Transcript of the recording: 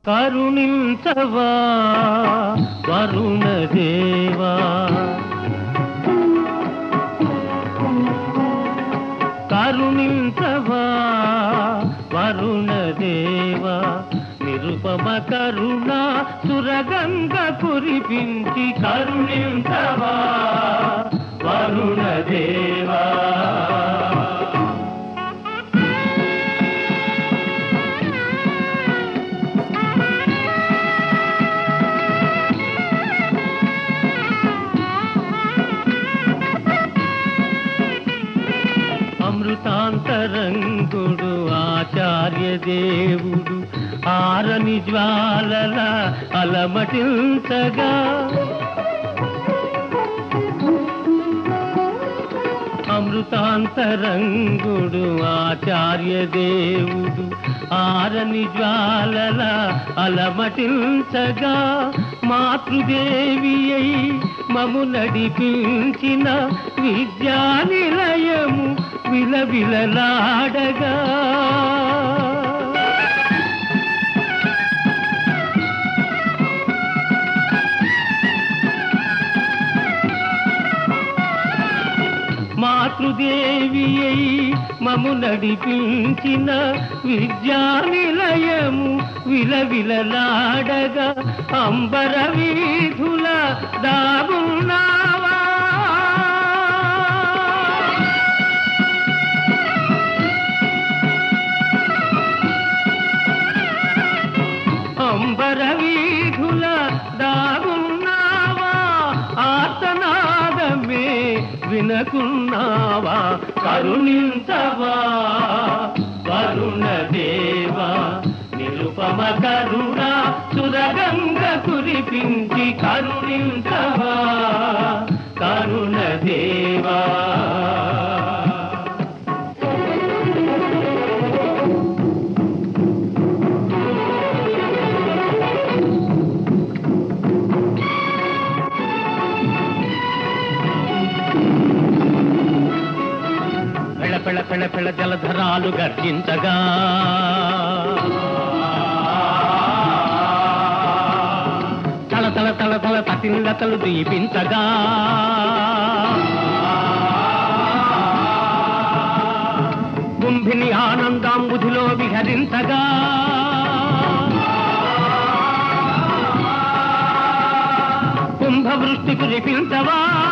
కరుణించవా వరుణదేవా కరుణించవా వరుణదేవా నిరుపమ కరుణ సురగంగ కురిపించి కరుణించవా వరుణదేవా అమృతాంతరంగుడు ఆచార్య దేవుడు ఆరని జ్వాలల అలమటించగా అమృతాంతరంగుడు ఆచార్య దేవుడు ఆరని జ్వాలల అలమటించగా మాతృదేవి అయి మము నడిపించిన విద్యా నిలయము విలవిలలాడగా మాతృదేవి అయి మము నడిపించిన విద్యా నిలయము విలవిలలాడగా అంబర వీధుల దాగున్నావా అంబర వీధుల దాగున్నావా ఆర్తనాదమే వినకున్నావా కరుణించవా వరుణ దేవా నిరుపమ కరుణ సురగంగ కురిపించి కరుణించవా కరుణ దేవా పెళ్ళ పెళ్ళ పెళ్ళ పెళ్ళ జలధరాలు గర్జించగా తల తల తల తల తటిల్లతలు దీపించగా కుంభిని ఆనందాంబుధిలో విహరించగా కుంభవృష్టి కురిపించవా